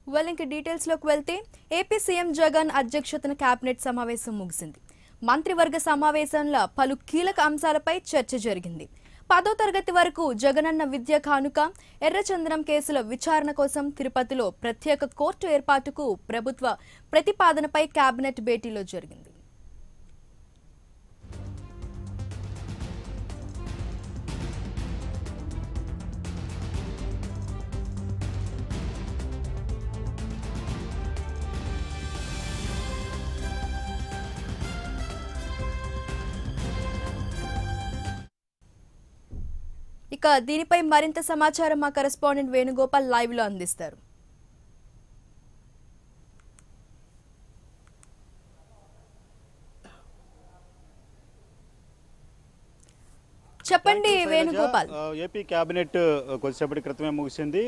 Well ఇంక డీటెయిల్స్లోకి వెళ్తే ఏపీ సీఎం జగన్ అధ్యక్షతన కేబినెట్ సమావేశం ముగిసింది మంత్రివర్గ సమావేశంలో పలు కీలక అంశాలపై చర్చ జరిగింది పదో తరగతి వరకు జగనన్న విద్య కానుక ఎర్రచందనం కేసుల విచారణ కోసం తిరుపతిలో ప్రత్యేక కోర్టు ఏర్పాటుకు ప్రభుత్వ ప్రతిపాదనపై కేబినెట్ భేటీలో జరిగింది ఇక దీనిపై మరింత సమాచారం మా కరెస్పాండెంట్ వేణుగోపాల్ లైవ్ లో అందిస్తారు చెప్పండి వేణుగోపాల్ ఆ, ఏపీ కేబినెట్ ఆ, కొద్దిసేపటి క్రితమే ముగిసింది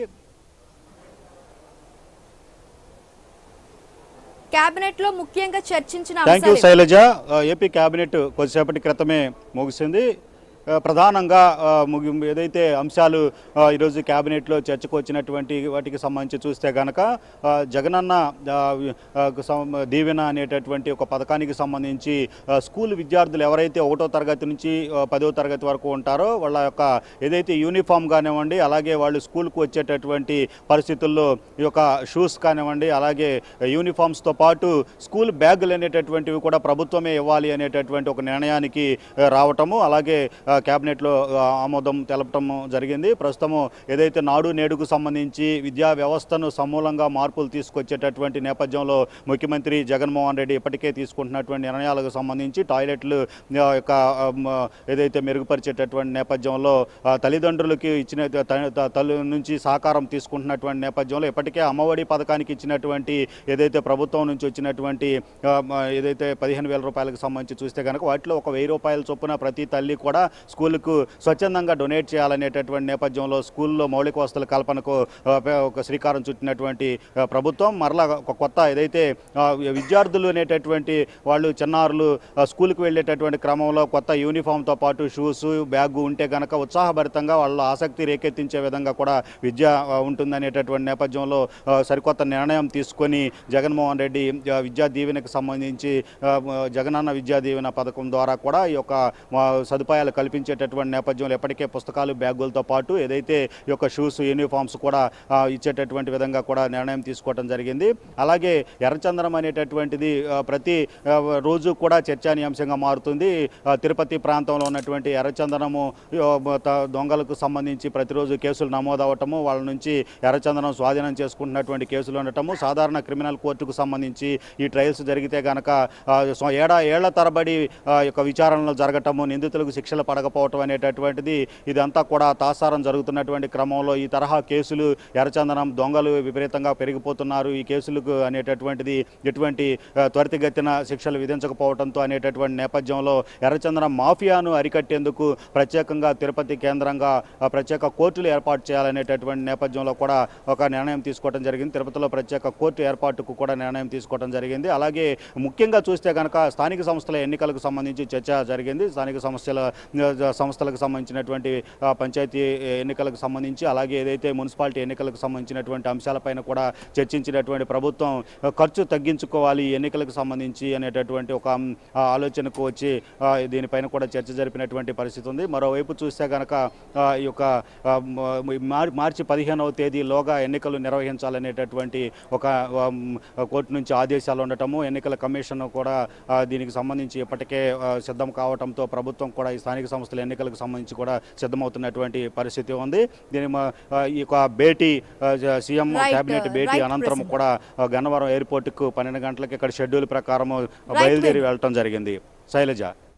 కేబినెట్ లో ముఖ్యంగా చర్చించిన థ్యాంక్ యూ అంశాలు శైలజ ఆ, ఏపీ కేబినెట్ కొద్దిసేపటి క్రితమే ముగిసింది ఆ, ప్రధానంగా ఆ, ముగి ఏదైతే అంశాలు ఆ, ఈరోజు కేబినెట్లో చర్చకు వచ్చినటువంటి వాటికి సంబంధించి చూస్తే కనుక ఆ, జగనన్న ఆ, ఆ, సం- దీవెన అనేటటువంటి ఒక పథకానికి సంబంధించి ఆ, స్కూల్ విద్యార్థులు ఎవరైతే ఒకటో తరగతి నుంచి ఆ, పదో తరగతి వరకు ఉంటారో వాళ్ళ యొక్క ఏదైతే యూనిఫామ్ కానివ్వండి అలాగే వాళ్ళు స్కూల్కు వచ్చేటటువంటి పరిస్థితుల్లో ఈ యొక్క షూస్ కానివ్వండి అలాగే యూనిఫామ్స్తో పాటు స్కూల్ బ్యాగులు అనేటటువంటివి కూడా ప్రభుత్వమే ఇవ్వాలి అనేటటువంటి ఒక నిర్ణయానికి ఆ, రావటము అలాగే ఆ, కేబినెట్లో ఆ, ఆమోదం తెలపటం జరిగింది ప్రస్తుతము ఏదైతే నాడు నేడుకు సంబంధించి విద్యా వ్యవస్థను సమూలంగా మార్పులు తీసుకొచ్చేటటువంటి నేపథ్యంలో ముఖ్యమంత్రి జగన్మోహన్ రెడ్డి ఇప్పటికే తీసుకుంటున్నటువంటి నిర్ణయాలకు సంబంధించి టాయిలెట్లు ఆ, యొక్క ఆ, మ, ఏదైతే మెరుగుపరిచేటటువంటి నేపథ్యంలో ఆ, తల్లిదండ్రులకి ఇచ్చిన త- త- తల్లి నుంచి సహకారం తీసుకుంటున్నటువంటి నేపథ్యంలో ఇప్పటికే అమ్మఒడి పథకానికి ఇచ్చినటువంటి ఏదైతే ప్రభుత్వం నుంచి వచ్చినటువంటి ఆ, మ, ఏదైతే పదిహేను వేల రూపాయలకు సంబంధించి చూస్తే కనుక వాటిలో ఒక వెయ్యి రూపాయల చొప్పున ప్రతి తల్లి కూడా స్కూల్కు స్వచ్ఛందంగా డొనేట్ చేయాలనేటటువంటి నేపథ్యంలో స్కూల్లో మౌలిక వసతుల కల్పనకు ఆ, ప- ఒక శ్రీకారం చుట్టినటువంటి ఆ, ప్రభుత్వం మరలా ఒక కొత్త ఏదైతే ఆ, విద్యార్థులు అనేటటువంటి వాళ్ళు చిన్నారులు ఆ, స్కూల్కి వెళ్ళేటటువంటి క్రమంలో కొత్త యూనిఫామ్తో పాటు షూస్ బ్యాగ్ ఉంటే కనుక ఉత్సాహభరితంగా వాళ్ళ ఆసక్తి రేకెత్తించే విధంగా కూడా విద్య ఆ, ఉంటుందనేటటువంటి నేపథ్యంలో ఆ, సరికొత్త నిర్ణయం తీసుకొని జగన్మోహన్ రెడ్డి ఆ, విద్యా దీవెనకు సంబంధించి ఆ, మ- జగనన్న విద్యా దీవెన పథకం ద్వారా కూడా ఈ యొక్క మా సదుపాయాలు కల్పించేటటువంటి నేపథ్యంలో ఎప్పటికే పుస్తకాలు బ్యాగులతో పాటు ఏదైతే ఈ యొక్క షూస్ యూనిఫామ్స్ కూడా ఆ, ఇచ్చేటటువంటి విధంగా కూడా నిర్ణయం తీసుకోవడం జరిగింది అలాగే ఎర్రచందనం అనేటటువంటిది ఆ, ప్రతి ఆ, రోజు కూడా చర్చానీయాంశంగా మారుతుంది ఆ, తిరుపతి ప్రాంతంలో ఉన్నటువంటి ఎర్రచందనము ఆ, త- దొంగలకు సంబంధించి ప్రతిరోజు కేసులు నమోదవటము వాళ్ళ నుంచి ఎర్రచందనం స్వాధీనం చేసుకుంటున్నటువంటి కేసులు ఉండటము సాధారణ క్రిమినల్ కోర్టుకు సంబంధించి ఈ ట్రయల్స్ జరిగితే కనుక ఆ, సో ఏడా ఏళ్ల తరబడి ఆ, యొక్క విచారణలు జరగటము నిందితులకు శిక్షలు పడకపోవటం అనేటటువంటిది ఇదంతా కూడా తాసారం జరుగుతున్నటువంటి క్రమంలో ఈ తరహా కేసులు ఎర్రచందనం దొంగలు విపరీతంగా పెరిగిపోతున్నారు ఈ కేసులకు అనేటటువంటిది ఎటువంటి ఆ, త్వరితగతిన శిక్షలు విధించకపోవడంతో అనేటటువంటి నేపథ్యంలో ఎర్రచందనం మాఫియాను అరికట్టేందుకు ప్రత్యేకంగా తిరుపతి కేంద్రంగా ఆ, ప్రత్యేక కోర్టులు ఏర్పాటు చేయాలనేటటువంటి నేపథ్యంలో కూడా ఒక నిర్ణయం తీసుకోవడం జరిగింది తిరుపతిలో ప్రత్యేక కోర్టు ఏర్పాటుకు కూడా నిర్ణయం తీసుకోవడం జరిగింది అలాగే ముఖ్యంగా చూస్తే కనుక స్థానిక సంస్థల ఎన్నికలకు సంబంధించి చర్చ జరిగింది స్థానిక సంస్థల ఆ, సంస్థలకు సంబంధించినటువంటి ఆ, పంచాయతీ ఎన్నికలకు సంబంధించి అలాగే ఏదైతే మున్సిపాలిటీ ఎన్నికలకు సంబంధించినటువంటి అంశాలపైన కూడా చర్చించినటువంటి ప్రభుత్వం ఆ, ఖర్చు తగ్గించుకోవాలి ఈ ఎన్నికలకు సంబంధించి అనేటటువంటి ఒక ఉమ్, ఆ, ఆలోచనకు వచ్చి ఆ, దీనిపైన కూడా చర్చ జరిపినటువంటి పరిస్థితి ఉంది మరోవైపు చూస్తే కనుక ఆ, ఈ యొక్క ఆ, మ- మార్- మార్చి పదిహేనవ తేదీలోగా ఎన్నికలు నిర్వహించాలనేటటువంటి ఒక ఉమ్, కోర్టు నుంచి ఆదేశాలు ఉండటము ఎన్నికల కమిషన్ కూడా ఆ, దీనికి సంబంధించి ఇప్పటికే ఆ, సిద్ధం కావడంతో ప్రభుత్వం కూడా ఈ స్థానిక సంస్థల ఎన్నికలకు సంబంధించి కూడా సిద్ధమవుతున్నటువంటి పరిస్థితి ఉంది దీని మ- ఆ, ఈ యొక్క భేటీ ఆ, జ- సీఎం Right, కేబినెట్ uh, భేటీ right, అనంతరం President. కూడా ఆ, గన్నవరం ఎయిర్పోర్టుకు పన్నెండు గంటలకు ఇక్కడ షెడ్యూల్ ప్రకారం బయలుదేరి వెళ్ళటం జరిగింది శైలజ